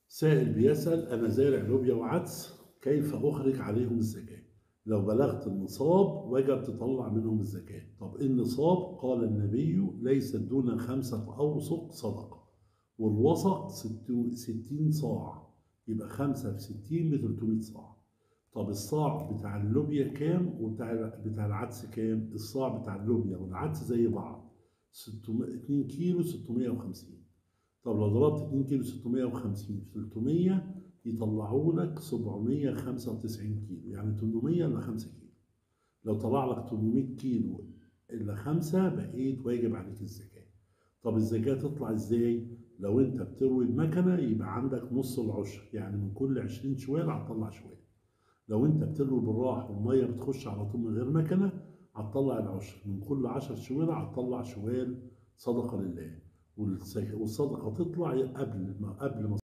سائل بيسأل أنا زارع لوبيا وعدس كيف أخرج عليهم الزكاة؟ لو بلغت النصاب وجب تطلع منهم الزكاة طب إيه النصاب قال النبي ليس دون خمسة أوسق صدقة والوسق ست- ستين صاع يبقى خمسة في ستين بتلتمية صاع طب الصاع بتاع اللوبيا كام وبتاع بتاع العدس كام الصاع بتاع اللوبيا والعدس زي بعض 600 2 كيلو 650 طب لو ضربت 2 كيلو 650 في 300 يطلعوا لك 795 كيلو يعني 800 الا 5 كيلو لو طلع لك 800 كيلو الا 5 بقيت واجب عليك الزكاة طب الزكاة تطلع ازاي لو انت بتروي بمكنة يبقى عندك نص العشر يعني من كل 20 شوال هتطلع شوال لو انت بتروي بالراحة والمية بتخش على طول من غير مكنة هتطلع العشر من كل 10 شوال هتطلع شوال صدقة لله والصدقة تطلع قبل ما قبل ما